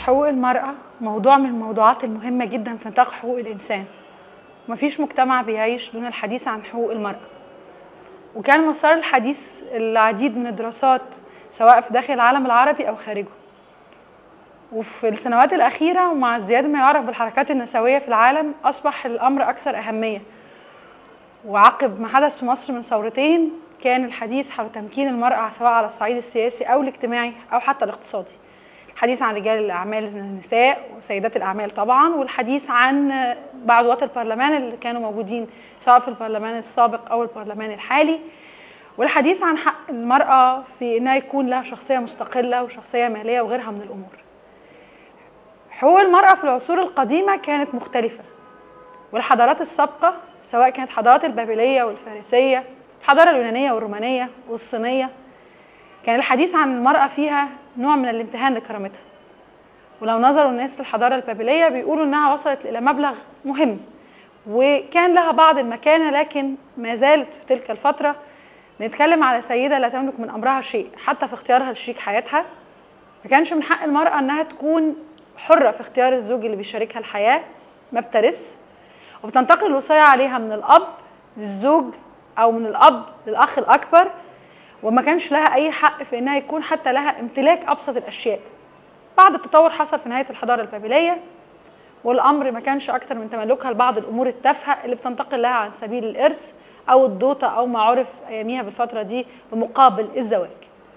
حقوق المرأة موضوع من الموضوعات المهمة جدا في نطاق حقوق الإنسان مفيش مجتمع بيعيش دون الحديث عن حقوق المرأة وكان مسار الحديث العديد من الدراسات سواء في داخل العالم العربي أو خارجه وفي السنوات الأخيرة ومع ازدياد ما يعرف بالحركات النسوية في العالم أصبح الأمر أكثر أهمية وعقب ما حدث في مصر من ثورتين كان الحديث حول تمكين المرأة سواء على الصعيد السياسي أو الاجتماعي أو حتى الاقتصادي الحديث عن رجال الأعمال من النساء وسيدات الأعمال طبعا والحديث عن بعض عضوات البرلمان اللي كانوا موجودين سواء في البرلمان السابق أو البرلمان الحالي والحديث عن حق المرأة في إنها يكون لها شخصية مستقلة وشخصية مالية وغيرها من الأمور حقوق المرأة في العصور القديمة كانت مختلفة والحضارات السابقة سواء كانت حضارات البابلية والفارسية الحضارة اليونانية والرومانية والصينية كان الحديث عن المرأة فيها نوع من الامتهان لكرامتها ولو نظروا الناس للحضارة البابلية بيقولوا إنها وصلت إلى مبلغ مهم وكان لها بعض المكانة لكن ما زالت في تلك الفترة نتكلم على سيدة لا تملك من أمرها شيء حتى في اختيارها لشريك حياتها ما كانش من حق المرأة إنها تكون حرة في اختيار الزوج اللي بيشاركها الحياة ما بترث وبتنتقل الوصية عليها من الأب للزوج أو من الأب للأخ الأكبر وما كانش لها أي حق في إنها يكون حتى لها امتلاك أبسط الأشياء بعد التطور حصل في نهاية الحضارة البابلية والأمر ما كانش أكتر من تملكها لبعض الأمور التافهة اللي بتنتقل لها عن سبيل الإرث أو الدوطة أو ما عرف أياميها بالفترة دي بمقابل الزواج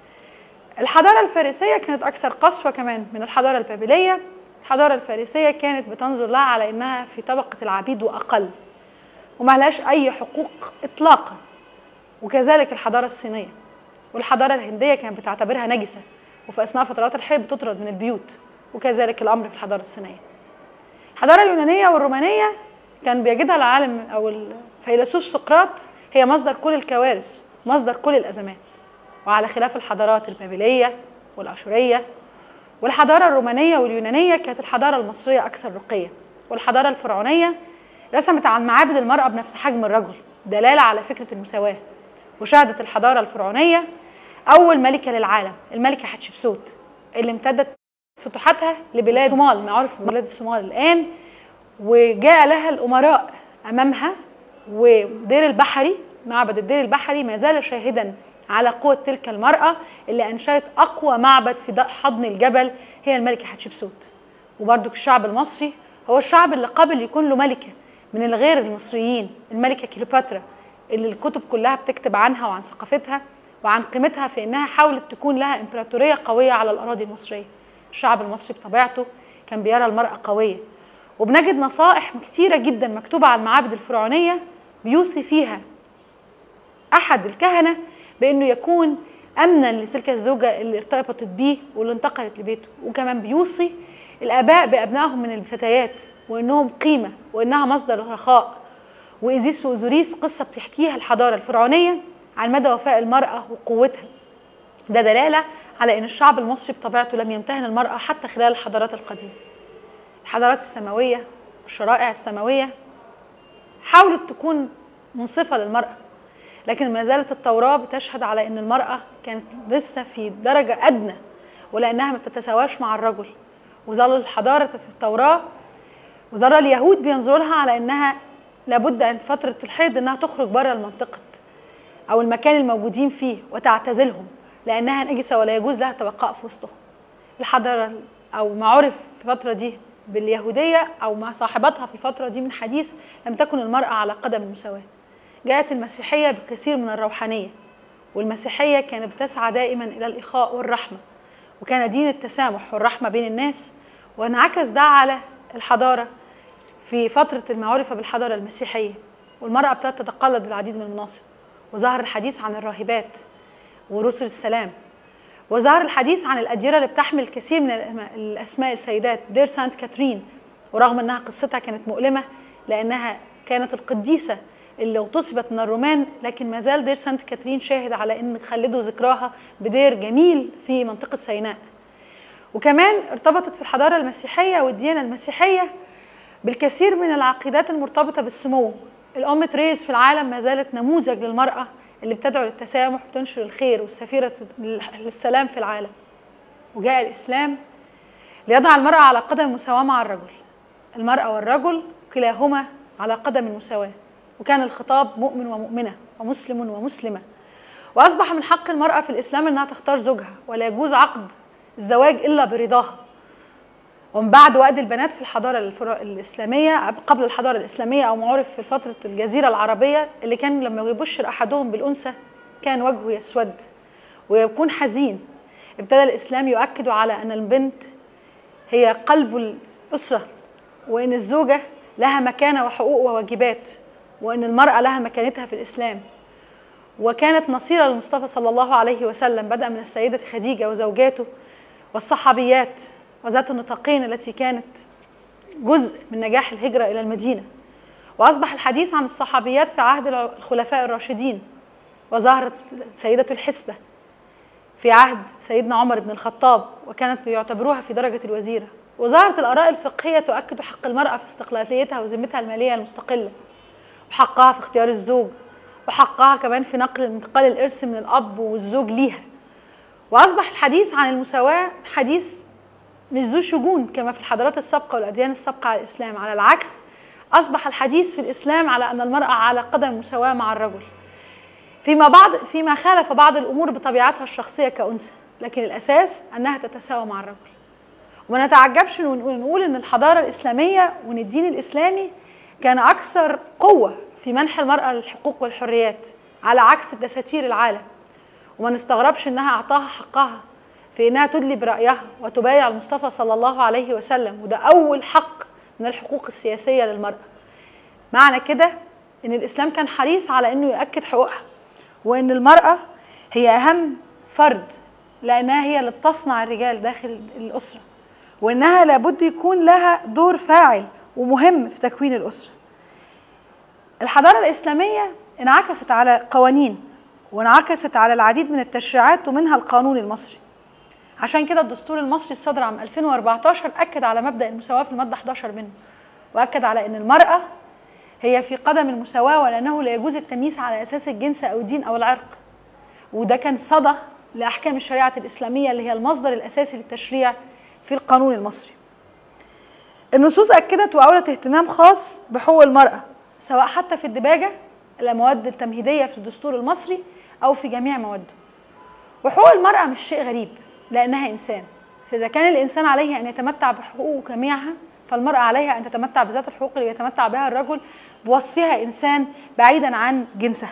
الحضارة الفارسية كانت أكثر قسوة كمان من الحضارة البابلية الحضارة الفارسية كانت بتنظر لها على إنها في طبقة العبيد وأقل وما لهاش أي حقوق إطلاقا وكذلك الحضارة الصينية والحضارة الهندية كانت بتعتبرها نجسة وفي أثناء فترات الحيض بتطرد من البيوت وكذلك الأمر في الحضارة الصينية الحضارة اليونانية والرومانية كان بيجدها العالم أو الفيلسوف سقراط هي مصدر كل الكوارث مصدر كل الأزمات وعلى خلاف الحضارات البابلية والأشورية والحضارة الرومانية واليونانية كانت الحضارة المصرية أكثر رقية والحضارة الفرعونية رسمت عن معابد المرأة بنفس حجم الرجل دلالة على فكرة المساواة وشهدت الحضارة الفرعونية أول ملكة للعالم الملكة حتشبسوت اللي امتدت فتوحاتها لبلاد الصومال معروف بلاد الصومال الآن وجاء لها الأمراء أمامها ودير البحري معبد الدير البحري ما زال شاهدا على قوة تلك المرأة اللي أنشأت أقوى معبد في حضن الجبل هي الملكة حتشبسوت وبرضك الشعب المصري هو الشعب اللي قبل يكون له ملكة من الغير المصريين الملكة كليوباترا اللي الكتب كلها بتكتب عنها وعن ثقافتها وعن قيمتها في انها حاولت تكون لها امبراطوريه قويه على الاراضي المصريه. الشعب المصري بطبيعته كان بيرى المراه قويه. وبنجد نصائح كثيره جدا مكتوبه على المعابد الفرعونيه بيوصي فيها احد الكهنه بانه يكون امنا لتلك الزوجه اللي ارتبطت بيه واللي انتقلت لبيته وكمان بيوصي الاباء بابنائهم من الفتيات وانهم قيمه وانها مصدر رخاء وإيزيس وأوزوريس قصة بتحكيها الحضارة الفرعونية عن مدى وفاء المرأة وقوتها ده دلالة على أن الشعب المصري بطبيعته لم يمتهن المرأة حتى خلال الحضارات القديمة الحضارات السماوية والشرائع السماوية حاولت تكون منصفة للمرأة لكن ما زالت التوراة بتشهد على أن المرأة كانت لسه في درجة أدنى ولأنها ما بتتساواش مع الرجل وظل الحضارة في التوراة وظل اليهود بينظروا لها على أنها لابد عند فترة الحيض انها تخرج بره المنطقة او المكان الموجودين فيه وتعتزلهم لانها نجسة ولا يجوز لها التبقاء في وسطهم. الحضارة او ما عرف في الفترة دي باليهودية او ما صاحبتها في الفترة دي من حديث لم تكن المرأة على قدم المساواة. جاءت المسيحية بكثير من الروحانية والمسيحية كانت بتسعى دائما الى الاخاء والرحمة وكان دين التسامح والرحمة بين الناس وانعكس ده على الحضارة في فترة ما عرف بالحضارة المسيحية والمرأة ابتدت تتقلد العديد من المناصب وظهر الحديث عن الراهبات ورسل السلام وظهر الحديث عن الأديرة اللي بتحمل كثير من الأسماء السيدات دير سانت كاترين ورغم أنها قصتها كانت مؤلمة لأنها كانت القديسة اللي اغتصبت من الرومان لكن ما زال دير سانت كاترين شاهد على أن خلدوا ذكراها بدير جميل في منطقة سيناء وكمان ارتبطت في الحضارة المسيحية والديانة المسيحية بالكثير من العقيدات المرتبطة بالسمو الأم تريز في العالم ما زالت نموذج للمرأة اللي بتدعو للتسامح وتنشر الخير والسفيرة للسلام في العالم وجاء الإسلام ليضع المرأة على قدم مساواة مع الرجل المرأة والرجل كلاهما على قدم المساواة وكان الخطاب مؤمن ومؤمنة ومسلم ومسلمة وأصبح من حق المرأة في الإسلام أنها تختار زوجها ولا يجوز عقد الزواج إلا برضاها ومن بعد وقت البنات في الحضارة الإسلامية قبل الحضارة الإسلامية أو معرف في فترة الجزيرة العربية اللي كان لما يبشر أحدهم بالأنثى كان وجهه يسود ويكون حزين ابتدى الإسلام يؤكد على أن البنت هي قلب الأسرة وأن الزوجة لها مكانة وحقوق وواجبات وأن المرأة لها مكانتها في الإسلام وكانت نصيرة للمصطفى صلى الله عليه وسلم بدأ من السيدة خديجة وزوجاته والصحابيات وذات النطاقين التي كانت جزء من نجاح الهجرة إلى المدينة وأصبح الحديث عن الصحابيات في عهد الخلفاء الراشدين وظهرت سيدة الحسبة في عهد سيدنا عمر بن الخطاب وكانت يعتبروها في درجة الوزيرة وظهرت الآراء الفقهية تؤكد حق المرأة في استقلاليتها وذمتها المالية المستقلة وحقها في اختيار الزوج وحقها كمان في نقل انتقال الإرث من الأب والزوج ليها وأصبح الحديث عن المساواة حديث مش ذو شجون كما في الحضارات السابقة والأديان السابقة على الإسلام على العكس أصبح الحديث في الإسلام على أن المرأة على قدم مساواة مع الرجل فيما بعض فيما خالف بعض الأمور بطبيعتها الشخصية كأنثى لكن الأساس أنها تتساوى مع الرجل وما نتعجبش ونقول نقول ان الحضاره الاسلاميه وان الدين الاسلامي كان اكثر قوه في منح المراه الحقوق والحريات على عكس دساتير العالم وما نستغربش انها اعطاها حقها في انها تدلي برايها وتبايع المصطفى صلى الله عليه وسلم وده اول حق من الحقوق السياسيه للمراه معنى كده ان الاسلام كان حريص على انه ياكد حقوقها وان المراه هي اهم فرد لانها هي اللي بتصنع الرجال داخل الاسره وانها لابد يكون لها دور فاعل ومهم في تكوين الاسره الحضاره الاسلاميه انعكست على قوانين وانعكست على العديد من التشريعات ومنها القانون المصري عشان كده الدستور المصري الصادر عام 2014 اكد على مبدا المساواه في الماده 11 منه واكد على ان المراه هي في قدم المساواه ولانه لا يجوز التمييز على اساس الجنس او الدين او العرق وده كان صدى لاحكام الشريعه الاسلاميه اللي هي المصدر الاساسي للتشريع في القانون المصري النصوص أكدت وأولت اهتمام خاص بحقوق المرأة سواء حتى في الدباجة المواد التمهيدية في الدستور المصري أو في جميع مواده وحقوق المرأة مش شيء غريب لأنها إنسان فإذا كان الإنسان عليه أن يتمتع بحقوقه جميعها فالمرأة عليها أن تتمتع بذات الحقوق اللي يتمتع بها الرجل بوصفها إنسان بعيدا عن جنسها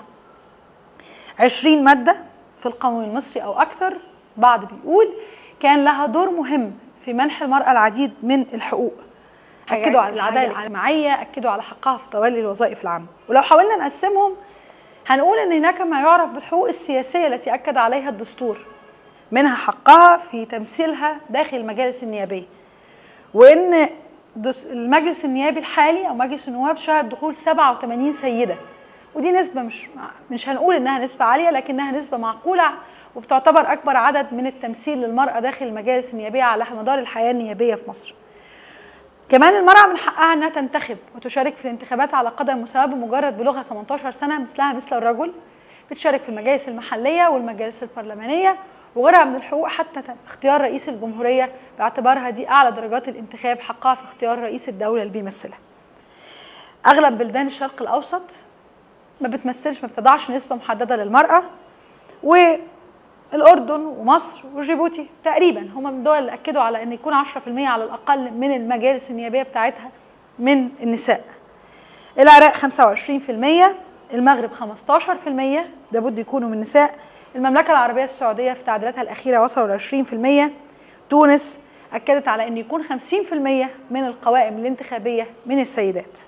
عشرين مادة في القانون المصري أو أكثر بعض بيقول كان لها دور مهم في منح المرأة العديد من الحقوق أكدوا على العدالة الاجتماعية أكدوا على حقها في تولي الوظائف العامة ولو حاولنا نقسمهم هنقول أن هناك ما يعرف بالحقوق السياسية التي أكد عليها الدستور منها حقها في تمثيلها داخل المجالس النيابية وأن المجلس النيابي الحالي أو مجلس النواب شهد دخول 87 سيدة ودي نسبة مش مش هنقول إنها نسبة عالية لكنها نسبة معقولة وبتعتبر أكبر عدد من التمثيل للمرأة داخل المجالس النيابية على مدار الحياة النيابية في مصر. كمان المرأة من حقها أنها تنتخب وتشارك في الانتخابات على قدم مساواة بمجرد بلوغها 18 سنة مثلها مثل الرجل. بتشارك في المجالس المحلية والمجالس البرلمانية وغيرها من الحقوق حتى اختيار رئيس الجمهورية باعتبارها دي أعلى درجات الانتخاب حقها في اختيار رئيس الدولة اللي بيمثلها. أغلب بلدان الشرق الأوسط ما بتمثلش ما بتضعش نسبة محددة للمرأة و الاردن ومصر وجيبوتي تقريبا هم من الدول اللي اكدوا على ان يكون 10% على الاقل من المجالس النيابيه بتاعتها من النساء العراق 25% المغرب 15% ده بد يكونوا من النساء المملكه العربيه السعوديه في تعديلاتها الاخيره وصلوا ل 20% تونس اكدت على ان يكون 50% من القوائم الانتخابيه من السيدات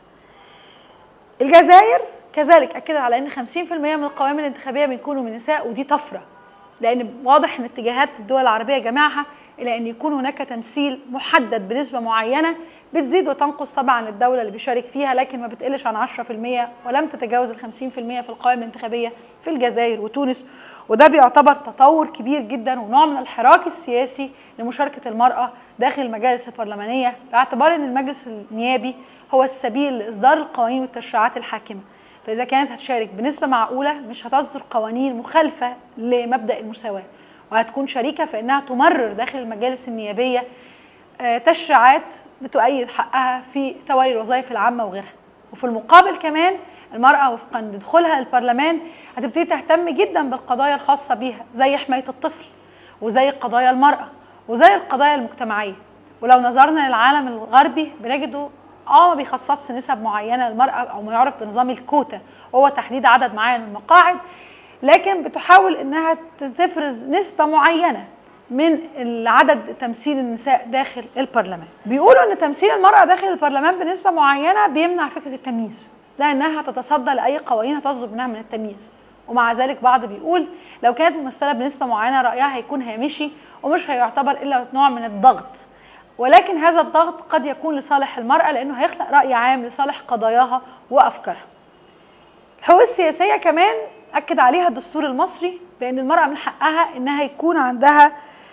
الجزائر كذلك اكدت على ان 50% من القوائم الانتخابيه بيكونوا من النساء ودي طفره لان واضح ان اتجاهات الدول العربيه جميعها الى ان يكون هناك تمثيل محدد بنسبه معينه بتزيد وتنقص طبعا الدوله اللي بيشارك فيها لكن ما بتقلش عن 10% ولم تتجاوز ال 50% في القوائم الانتخابيه في الجزائر وتونس وده بيعتبر تطور كبير جدا ونوع من الحراك السياسي لمشاركه المراه داخل المجالس البرلمانيه باعتبار ان المجلس النيابي هو السبيل لاصدار القوانين والتشريعات الحاكمه فاذا كانت هتشارك بنسبه معقوله مش هتصدر قوانين مخالفه لمبدا المساواه وهتكون شريكه في انها تمرر داخل المجالس النيابيه آه، تشريعات بتؤيد حقها في تولي الوظائف العامه وغيرها وفي المقابل كمان المرأة وفقا لدخولها البرلمان هتبتدي تهتم جدا بالقضايا الخاصة بيها زي حماية الطفل وزي قضايا المرأة وزي القضايا المجتمعية ولو نظرنا للعالم الغربي بنجده اه ما بيخصصش نسب معينة للمرأة أو ما يعرف بنظام الكوتا وهو تحديد عدد معين من المقاعد لكن بتحاول انها تفرز نسبة معينة من عدد تمثيل النساء داخل البرلمان بيقولوا ان تمثيل المرأة داخل البرلمان بنسبة معينة بيمنع فكرة التمييز لانها تتصدى لاي قوانين تصدر منها من التمييز ومع ذلك بعض بيقول لو كانت ممثله بنسبه معينه رايها هيكون هامشي ومش هيعتبر الا نوع من الضغط ولكن هذا الضغط قد يكون لصالح المراه لانه هيخلق راي عام لصالح قضاياها وافكارها الحقوق السياسيه كمان اكد عليها الدستور المصري بان المراه من حقها انها يكون عندها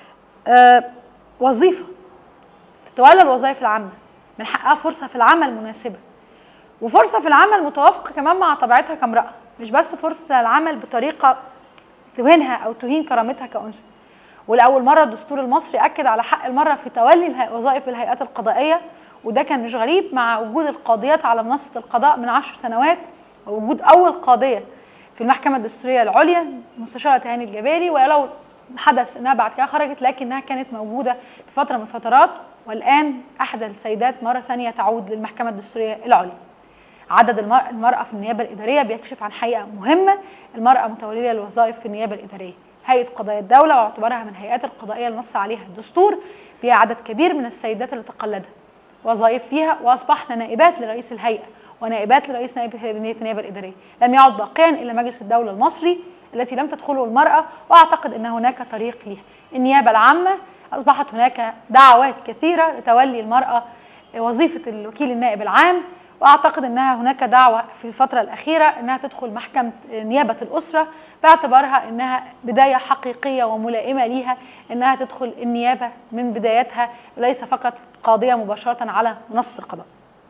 آه وظيفه تتولى الوظائف العامه من حقها فرصه في العمل مناسبه وفرصه في العمل متوافقه كمان مع طبيعتها كامراه مش بس فرصه العمل بطريقه تهينها او تهين كرامتها كانثى ولاول مره الدستور المصري اكد على حق المراه في تولي وظائف الهيئات القضائيه وده كان مش غريب مع وجود القاضيات على منصه القضاء من عشر سنوات ووجود اول قاضيه في المحكمه الدستوريه العليا المستشاره تهاني الجبالي ولو حدث انها بعد كده خرجت لكنها كانت موجوده في فتره من الفترات والان احدى السيدات مره ثانيه تعود للمحكمه الدستوريه العليا عدد المرأة في النيابة الإدارية بيكشف عن حقيقة مهمة المرأة متولية الوظائف في النيابة الإدارية هيئة قضايا الدولة واعتبارها من الهيئات القضائية اللي نص عليها الدستور فيها عدد كبير من السيدات اللي تقلدها وظائف فيها وأصبحنا نائبات لرئيس الهيئة ونائبات لرئيس نائب النيابة الإدارية لم يعد باقيا إلا مجلس الدولة المصري التي لم تدخله المرأة وأعتقد أن هناك طريق ليها النيابة العامة أصبحت هناك دعوات كثيرة لتولي المرأة وظيفة الوكيل النائب العام واعتقد انها هناك دعوه في الفتره الاخيره انها تدخل محكمه نيابه الاسره باعتبارها انها بدايه حقيقيه وملائمه ليها انها تدخل النيابه من بدايتها وليس فقط قاضيه مباشره على منصه القضاء.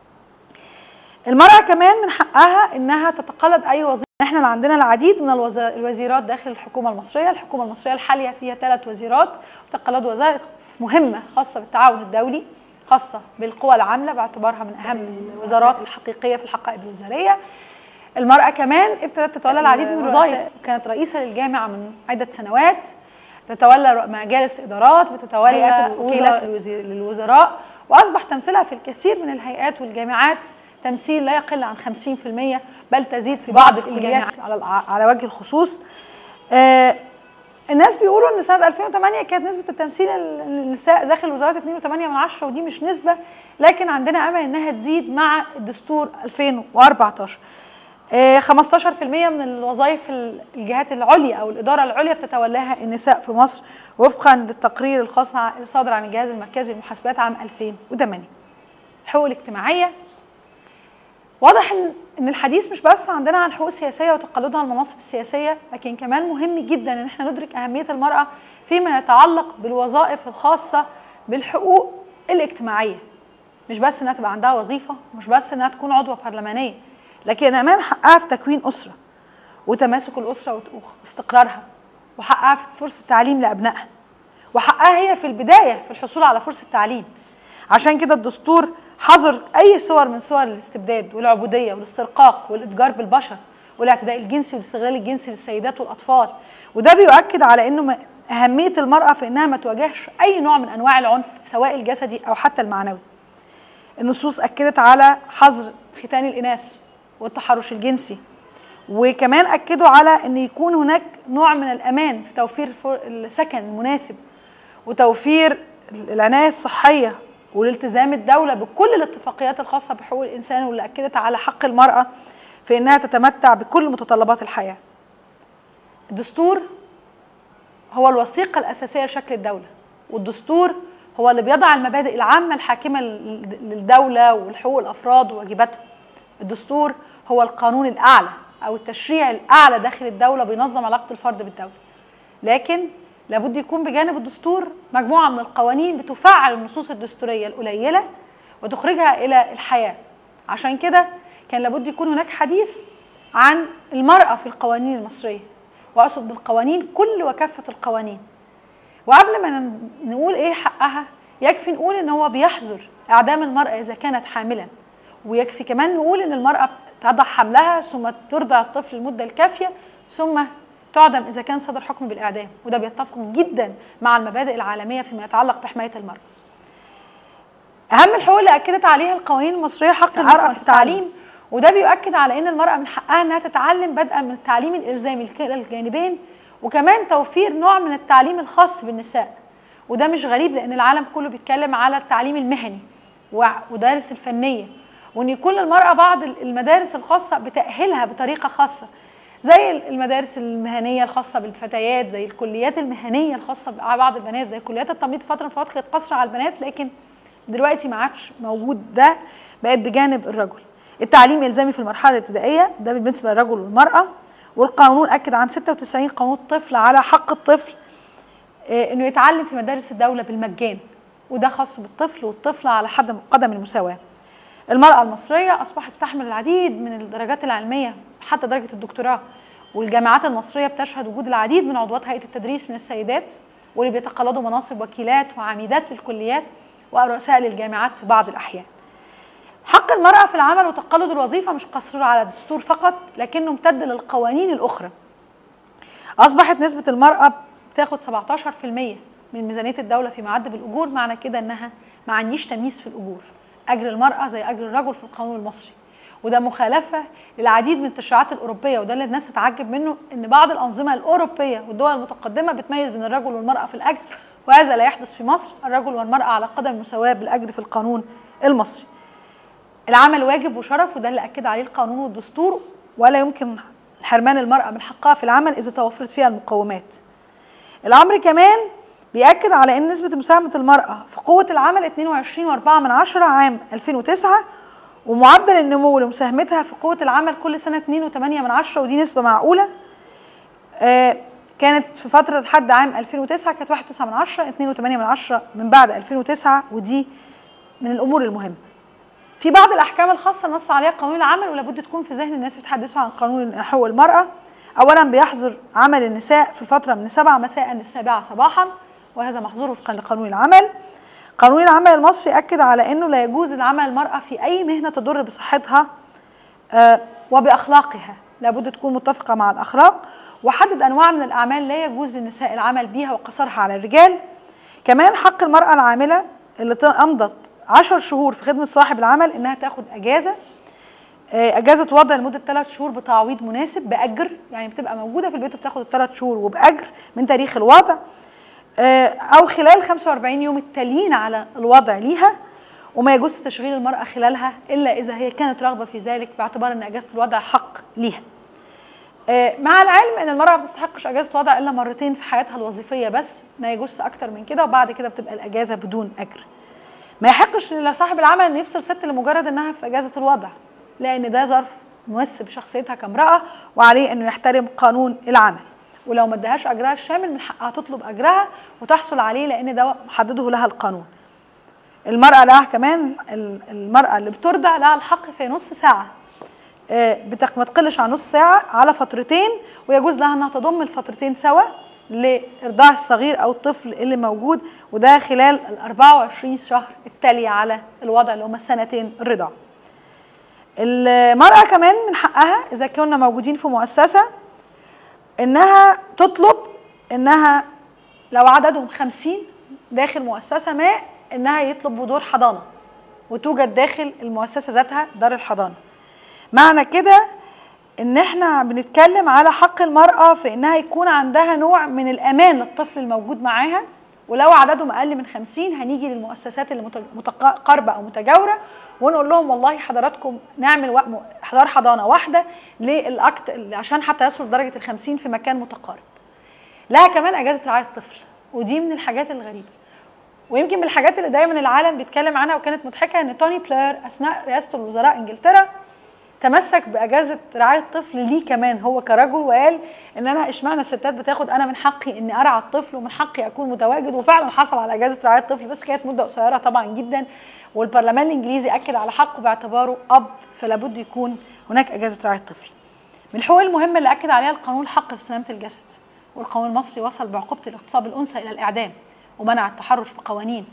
المراه كمان من حقها انها تتقلد اي وظيفه احنا عندنا العديد من الوزيرات داخل الحكومه المصريه، الحكومه المصريه الحاليه فيها ثلاث وزيرات تقلدوا وظائف مهمه خاصه بالتعاون الدولي خاصة بالقوى العاملة باعتبارها من أهم الوزارات الحقيقية في الحقائب الوزارية المرأة كمان ابتدت تتولى العديد من الوظائف كانت رئيسة للجامعة من عدة سنوات تتولى مجالس إدارات بتتولى وكيلات للوزراء وأصبح تمثيلها في الكثير من الهيئات والجامعات تمثيل لا يقل عن 50% بل تزيد في بعض الجامعات على على وجه الخصوص آه الناس بيقولوا ان سنه 2008 كانت نسبه التمثيل النساء داخل الوزارات 2.8 من عشرة ودي مش نسبه لكن عندنا امل انها تزيد مع الدستور 2014 15% من الوظائف الجهات العليا او الاداره العليا بتتولاها النساء في مصر وفقا للتقرير الخاص الصادر عن الجهاز المركزي للمحاسبات عام 2008 الحقوق الاجتماعيه واضح ان ان الحديث مش بس عندنا عن الحقوق السياسيه وتقلدها على المناصب السياسيه لكن كمان مهم جدا ان احنا ندرك اهميه المراه فيما يتعلق بالوظائف الخاصه بالحقوق الاجتماعيه مش بس انها تبقى عندها وظيفه مش بس انها تكون عضوه برلمانيه لكن كمان حقها في تكوين اسره وتماسك الاسره واستقرارها وحقها في فرصه تعليم لابنائها وحقها هي في البدايه في الحصول على فرصه تعليم عشان كده الدستور حظر اي صور من صور الاستبداد والعبوديه والاسترقاق والاتجار بالبشر والاعتداء الجنسي والاستغلال الجنسي للسيدات والاطفال وده بيؤكد على انه اهميه المراه في انها ما تواجهش اي نوع من انواع العنف سواء الجسدي او حتى المعنوي النصوص اكدت على حظر ختان الاناث والتحرش الجنسي وكمان اكدوا على ان يكون هناك نوع من الامان في توفير السكن المناسب وتوفير العنايه الصحيه والالتزام الدوله بكل الاتفاقيات الخاصه بحقوق الانسان واللي اكدت على حق المراه في انها تتمتع بكل متطلبات الحياه. الدستور هو الوثيقه الاساسيه لشكل الدوله والدستور هو اللي بيضع المبادئ العامه الحاكمه للدوله والحقوق الافراد وواجباتهم. الدستور هو القانون الاعلى او التشريع الاعلى داخل الدوله بينظم علاقه الفرد بالدوله. لكن لابد يكون بجانب الدستور مجموعه من القوانين بتفعل النصوص الدستوريه القليله وتخرجها الى الحياه عشان كده كان لابد يكون هناك حديث عن المراه في القوانين المصريه واقصد بالقوانين كل وكافه القوانين وقبل ما نقول ايه حقها يكفي نقول ان هو بيحظر اعدام المراه اذا كانت حاملا ويكفي كمان نقول ان المراه تضع حملها ثم ترضع الطفل المده الكافيه ثم تعدم اذا كان صدر حكم بالاعدام وده بيتفق جدا مع المبادئ العالميه فيما يتعلق بحمايه المراه اهم الحقوق اللي اكدت عليها القوانين المصريه حق المراه في التعليم وده بيؤكد على ان المراه من حقها انها تتعلم بدءا من التعليم الالزامي لكلا الجانبين وكمان توفير نوع من التعليم الخاص بالنساء وده مش غريب لان العالم كله بيتكلم على التعليم المهني ودارس الفنيه وان يكون للمراه بعض المدارس الخاصه بتاهيلها بطريقه خاصه زي المدارس المهنيه الخاصه بالفتيات زي الكليات المهنيه الخاصه ببعض البنات زي كليات التمريض فتره من فترات كانت قصر على البنات لكن دلوقتي ما عادش موجود ده بقت بجانب الرجل التعليم الزامي في المرحله الابتدائيه ده بالنسبه للرجل والمراه والقانون اكد عام 96 قانون الطفل على حق الطفل انه يتعلم في مدارس الدوله بالمجان وده خاص بالطفل والطفله على حد قدم المساواه المراه المصريه اصبحت تحمل العديد من الدرجات العلميه حتى درجه الدكتوراه والجامعات المصريه بتشهد وجود العديد من عضوات هيئه التدريس من السيدات واللي بيتقلدوا مناصب وكيلات وعميدات للكليات ورؤساء للجامعات في بعض الاحيان حق المرأة في العمل وتقلد الوظيفة مش قصير على الدستور فقط لكنه امتد للقوانين الأخرى أصبحت نسبة المرأة بتاخد 17% من ميزانية الدولة في معد بالأجور معنى كده إنها ما عنديش تمييز في الأجور أجر المرأة زي أجر الرجل في القانون المصري وده مخالفة للعديد من التشريعات الأوروبية وده اللي الناس تتعجب منه إن بعض الأنظمة الأوروبية والدول المتقدمة بتميز بين الرجل والمرأة في الأجر وهذا لا يحدث في مصر الرجل والمرأة على قدم المساواة بالأجر في القانون المصري العمل واجب وشرف وده اللي اكد عليه القانون والدستور ولا يمكن حرمان المراه من حقها في العمل اذا توفرت فيها المقومات الامر كمان بيأكد على ان نسبه مساهمه المراه في قوه العمل 22.4 من عشرة عام 2009 ومعدل النمو لمساهمتها في قوه العمل كل سنه 2.8 من عشرة ودي نسبه معقوله آه كانت في فتره لحد عام 2009 كانت 1.9 من عشرة 2.8 من عشرة من بعد 2009 ودي من الامور المهمه في بعض الاحكام الخاصه نص عليها قانون العمل ولابد تكون في ذهن الناس بيتحدثوا عن قانون حقوق المراه اولا بيحظر عمل النساء في الفتره من 7 مساء للسابعه صباحا وهذا محظور وفقا لقانون العمل قانون العمل المصري اكد على انه لا يجوز العمل المراه في اي مهنه تضر بصحتها آه وباخلاقها لابد تكون متفقه مع الاخلاق وحدد انواع من الاعمال لا يجوز للنساء العمل بيها وقصرها على الرجال كمان حق المراه العامله اللي امضت عشر شهور في خدمة صاحب العمل إنها تاخد أجازة أجازة وضع لمدة ثلاث شهور بتعويض مناسب بأجر يعني بتبقى موجودة في البيت وبتاخد الثلاث شهور وبأجر من تاريخ الوضع أو خلال 45 يوم التاليين على الوضع ليها وما يجوز تشغيل المرأة خلالها إلا إذا هي كانت راغبة في ذلك باعتبار أن أجازة الوضع حق ليها. مع العلم ان المراه ما بتستحقش اجازه وضع الا مرتين في حياتها الوظيفيه بس ما يجوز اكتر من كده وبعد كده بتبقى الاجازه بدون اجر. ما يحقش لصاحب العمل انه يفصل ست لمجرد انها في اجازه الوضع لان ده ظرف ممس بشخصيتها كامراه وعليه انه يحترم قانون العمل ولو ما ادهاش اجرها الشامل من حقها تطلب اجرها وتحصل عليه لان ده محدده لها القانون المراه لها كمان المراه اللي بترضع لها الحق في نص ساعه ما تقلش عن نص ساعه على فترتين ويجوز لها انها تضم الفترتين سوا لارضاع الصغير او الطفل اللي موجود وده خلال ال 24 شهر التاليه على الوضع اللي هم السنتين الرضاعه. المراه كمان من حقها اذا كنا موجودين في مؤسسه انها تطلب انها لو عددهم 50 داخل مؤسسه ما انها يطلبوا دور حضانه وتوجد داخل المؤسسه ذاتها دار الحضانه. معنى كده ان احنا بنتكلم على حق المرأة في انها يكون عندها نوع من الامان للطفل الموجود معاها ولو عددهم اقل من 50 هنيجي للمؤسسات اللي متقاربة او متجاورة ونقول لهم والله حضراتكم نعمل دار حضانة واحدة للاكت عشان حتى يصل لدرجة ال 50 في مكان متقارب. لها كمان اجازة رعاية الطفل ودي من الحاجات الغريبة. ويمكن من الحاجات اللي دايما العالم بيتكلم عنها وكانت مضحكة ان توني بلير اثناء رئاسة الوزراء انجلترا تمسك باجازه رعايه الطفل ليه كمان هو كرجل وقال ان انا اشمعنى الستات بتاخد انا من حقي اني ارعى الطفل ومن حقي اكون متواجد وفعلا حصل على اجازه رعايه الطفل بس كانت مده قصيره طبعا جدا والبرلمان الانجليزي اكد على حقه باعتباره اب فلا بد يكون هناك اجازه رعايه الطفل. من الحقوق المهمه اللي اكد عليها القانون الحق في سلامه الجسد والقانون المصري وصل بعقوبه الاغتصاب الانثى الى الاعدام ومنع التحرش بقوانين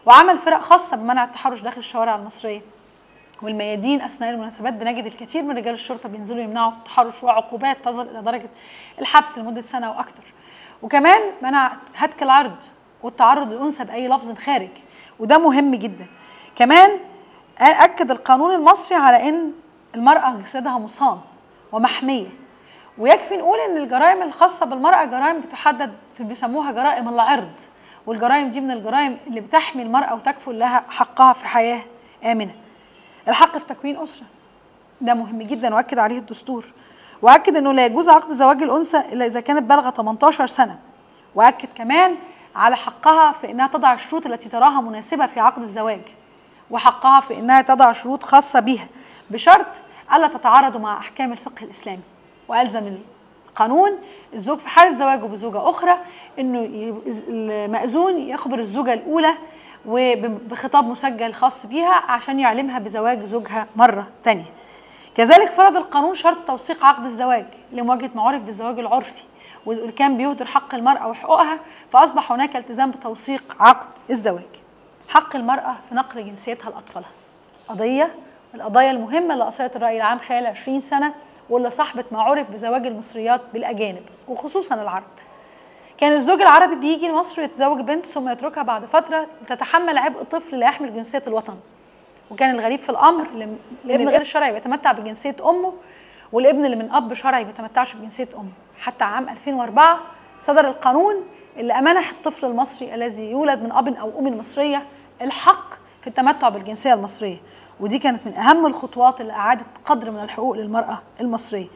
وعمل فرق خاصه بمنع التحرش داخل الشوارع المصريه والميادين اثناء المناسبات بنجد الكثير من رجال الشرطه بينزلوا يمنعوا التحرش وعقوبات تصل الى درجه الحبس لمده سنه واكثر وكمان منع هتك العرض والتعرض للانثى باي لفظ خارج وده مهم جدا كمان اكد القانون المصري على ان المراه جسدها مصان ومحميه ويكفي نقول ان الجرائم الخاصه بالمراه جرائم بتحدد في بيسموها جرائم العرض والجرائم دي من الجرائم اللي بتحمي المراه وتكفل لها حقها في حياه امنه الحق في تكوين اسره ده مهم جدا واكد عليه الدستور واكد انه لا يجوز عقد زواج الانثى الا اذا كانت بالغه 18 سنه واكد كمان على حقها في انها تضع الشروط التي تراها مناسبه في عقد الزواج وحقها في انها تضع شروط خاصه بها بشرط الا تتعارض مع احكام الفقه الاسلامي والزم القانون الزوج في حاله زواجه بزوجه اخرى انه المأذون يخبر الزوجه الاولى وبخطاب مسجل خاص بيها عشان يعلمها بزواج زوجها مره ثانيه كذلك فرض القانون شرط توثيق عقد الزواج لمواجهه ما عرف بالزواج العرفي واللي كان بيهدر حق المرأة وحقوقها فأصبح هناك التزام بتوثيق عقد الزواج حق المرأة في نقل جنسيتها لأطفالها قضية القضايا المهمة اللي أثرت الرأي العام خلال 20 سنة واللي صاحبت ما عرف بزواج المصريات بالأجانب وخصوصا العرب كان الزوج العربي بيجي لمصر ويتزوج بنت ثم يتركها بعد فترة تتحمل عبء طفل لا يحمل جنسية الوطن وكان الغريب في الأمر الابن غير الشرعي بيتمتع بجنسية أمه والابن اللي من أب شرعي ما بيتمتعش بجنسية أمه حتى عام 2004 صدر القانون اللي أمنح الطفل المصري الذي يولد من أب أو أم مصرية الحق في التمتع بالجنسية المصرية ودي كانت من أهم الخطوات اللي أعادت قدر من الحقوق للمرأة المصرية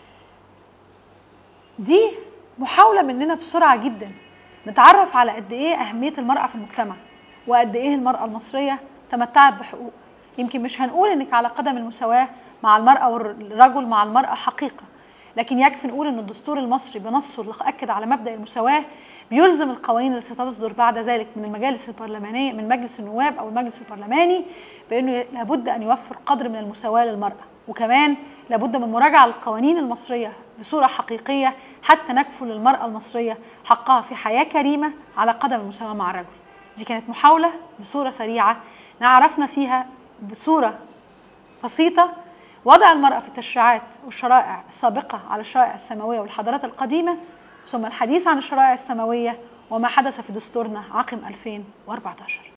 دي محاولة مننا بسرعة جدا نتعرف على قد إيه أهمية المرأة في المجتمع وقد إيه المرأة المصرية تمتعت بحقوق يمكن مش هنقول إنك على قدم المساواة مع المرأة والرجل مع المرأة حقيقة لكن يكفي نقول ان الدستور المصري بنصه اللي اكد على مبدا المساواه بيلزم القوانين اللي ستصدر بعد ذلك من المجالس البرلمانيه من مجلس النواب او المجلس البرلماني بانه لابد ان يوفر قدر من المساواه للمراه وكمان لابد من مراجعه للقوانين المصريه بصوره حقيقيه حتى نكفل للمراه المصريه حقها في حياه كريمه على قدم المساواه مع الرجل دي كانت محاوله بصوره سريعه نعرفنا فيها بصوره بسيطه وضع المرأة في التشريعات والشرائع السابقة على الشرائع السماوية والحضارات القديمة ثم الحديث عن الشرائع السماوية وما حدث في دستورنا عقم 2014